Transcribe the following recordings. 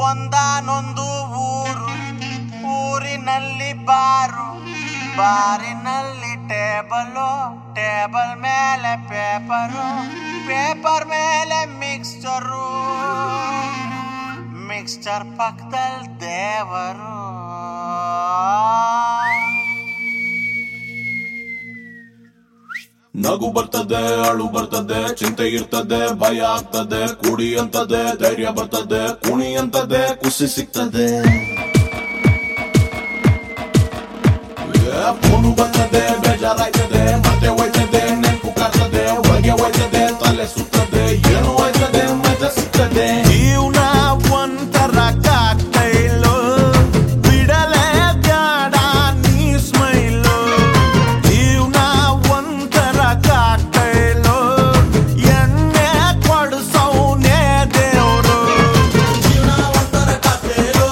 ಒಂದಾನೊಂದು ಊರು ಊರಿನಲ್ಲಿ ಬಾರು ಬಾರಿನಲ್ಲಿ ಟೇಬಲು ಟೇಬಲ್ ಮೇಲೆ ಪೇಪರು ಪೇಪರ್ ಮೇಲೆ ಮಿಕ್ಸ್ಚರು ಮಿಕ್ಸ್ಚರ್ ಪಕ್ಕದಲ್ಲಿ ದೇವರು ನಗು ಬರ್ತದೆ ಅಳು ಬರ್ತದೆ ಚಿಂತೆ ಇರ್ತದೆ ಭಯ ಆಗ್ತದೆ ಕುಡಿ ಅಂತದೆ ಧೈರ್ಯ ಬರ್ತದೆ ಕುಣಿ ಅಂತದೆ ಖುಷಿ ಸಿಗ್ತದೆ ಫೋನು ಬರ್ತದೆ ಬೇಜಾರಾಯ್ತದೆ ಮತ್ತೆ ಹೋಯ್ತದೆ ನೆನಪು ಕಾಡ್ತದೆ ಹೊರಗೆ ಹೋಯ್ತದೆ ತಲೆ ಸುತ್ತದೆ ಏನು ಹೋಯ್ತದೆ ಮಜಾ ಸಿಗ್ತದೆ ಜೀವನ ಒಂಥರ ಕಾಕ್ಟೈಲು ಬಿಡಲೇ ಬ್ಯಾಡ ನೀ ಸ್ಮೈಲು ಜೀವನ ಒಂಥರ ಕಾಕ್ಟೈಲು ಎಣ್ಣೆ ಕೊಡ್ಸೌನೇ ದೇವ್ರು ಜೀವನ ಒಂಥರ ಕಾಕ್ಟೈಲು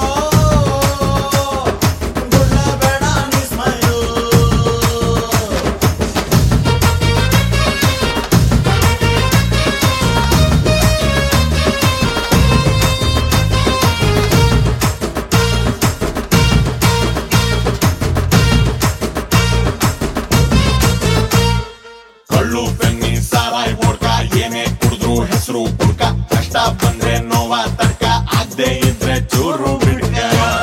ಬಿಡಲೇಬೇಡ ನೀ ಸ್ಮೈಲು ಕಳ್ಳು ಬೆನ್ನಿ ಸಾರಾಯ್ ಓಡ್ಕ ಏನೇ ಕುಡಿದ್ರು ಹೆಸರು ಪುಡ್ಕ ಕಷ್ಟ ಬಂದ್ರೆ ನೋವ ತಡ್ಕ ಆಗದೆ ಇದ್ರೆ ಚೂರು ಬಿಡ್ಕ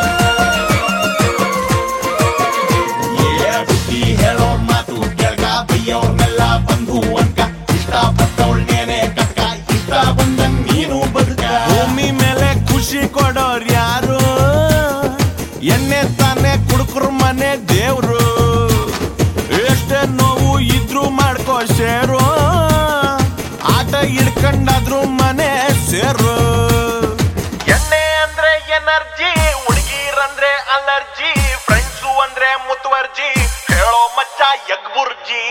ಏ ಬುದ್ಧಿ ಹೇಳೋರ್ ಮಾತು ಕೇಳ್ಕ ಬೈಯೋರ್ನೆಲ್ಲ ಬಂಧು ಅನ್ಕ ಇಷ್ಟ ಪಟ್ಟವಳ್ನೇನೆ ಕಟ್ಕ ಇಷ್ಟ ಬಂದಂಗ್ ನೀನು ಬದುಕ ಭೂಮಿ ಮೇಲೆ ಖುಷಿ ಕೊಡೋರ್ ಯಾರು ಎಣ್ಣೆ ತಾನೆ ಕುಡ್ಕರ್ ಮನೆ ದೇವ್ರು ಎಷ್ಟೇ ನೋವು ಇದ್ರು ಮಾಡ್ಕೋ ಶೇರು ಆಟ ಹಿಡ್ಕೊಂಡಾದ್ರು ಮನೆ ಸೇರು ಎಣ್ಣೆ ಅಂದ್ರೆ ಎನರ್ಜಿ ಹುಡುಗಿರಂದ್ರೆ ಅಲರ್ಜಿ ಫ್ರೆಂಡ್ಸು ಅಂದ್ರೆ ಮುತುವರ್ಜಿ ಹೇಳೋ ಮಚ್ಚ ಯಗ್ಬುರ್ಜಿ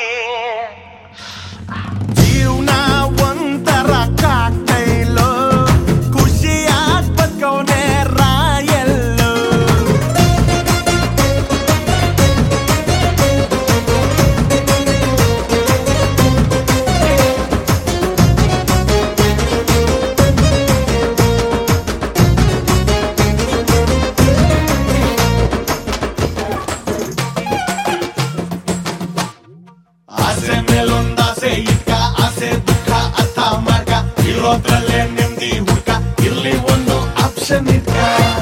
ಜೀವನ ಒಂಥರ ಕಾಕ್ಟೈಲು ಖುಷಿಯಾಗ್ ಬದುಕವ್ನೆ ರಾಯಲ್ಲು ಆಸೆ ಮೇಲೊಂದ್ ಆಸೆ ಇಟ್ಕ ಆಸೆ ದುಃಖ ಅರ್ಥ ಮಾಡ್ಕ ಇರೋದ್ರಲ್ಲೇ ನೆಮ್ಮದಿ ಹುಡ್ಕ ಇಲ್ಲಿ ಒಂದು ಆಪ್ಷನ್ ಇಟ್ಕ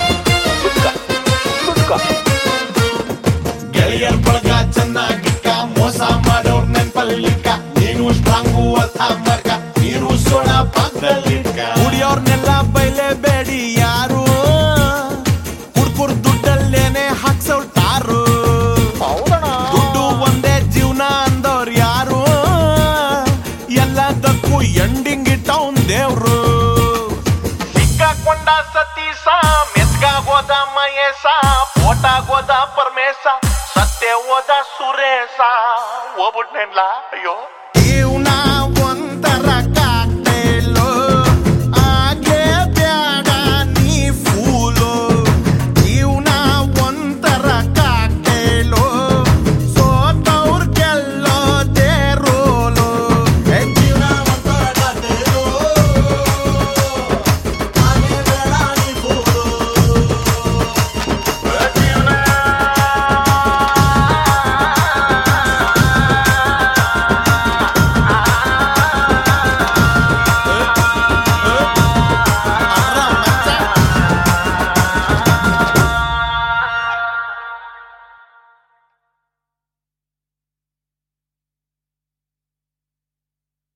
ಗೆಳೆಯರ್ ಬಳಗ ಚೆನ್ನಾಗಿಟ್ಕ ಮೋಸ ಮಾಡೋರ್ ನೆನ್ಪಲ್ಲಿಟ್ಕ ನೀನು ಸ್ಟ್ರಾಂಗು ಅರ್ಥ ಮಾಡ್ಕ ನೀರು ಸೋಡ ಪಾಕದಲ್ಲಿಟ್ಕ ಕುಡಿಯೋರ್ನೆಲ್ಲ ಬೈಲೇಬೇಡಿ ಯಾರು ಕುಡ್ಕುರ್ ದುಡ್ಡಲ್ಲೇನೆ ಹಾಕ್ಸೌಳ್ತಾರು ದುಡ್ಡು ಒಂದೇ ಜೀವನ ಅಂದವ್ರು ಯಾರು ಎಲ್ಲದಕ್ಕೂ ಎಂಡಿಂಗ್ ಇಟ್ಟವ್ನ್ ದೇವ್ರು ಸಿಕ್ಕಾಕೊಂಡ ಸತೀಸ ಮೆತ್ಗಾಗೋದ ಮಹೇಶ ಫೋಟಾಗೋದ ಪರಮೇಶ ಸತ್ಯ ಹೋದ ಸುರೇಶ ಹೋಗ್ಬಿಟ್ನೆಲ್ಲ ಅಯ್ಯೋ ಜೀವನ ಒಂದ್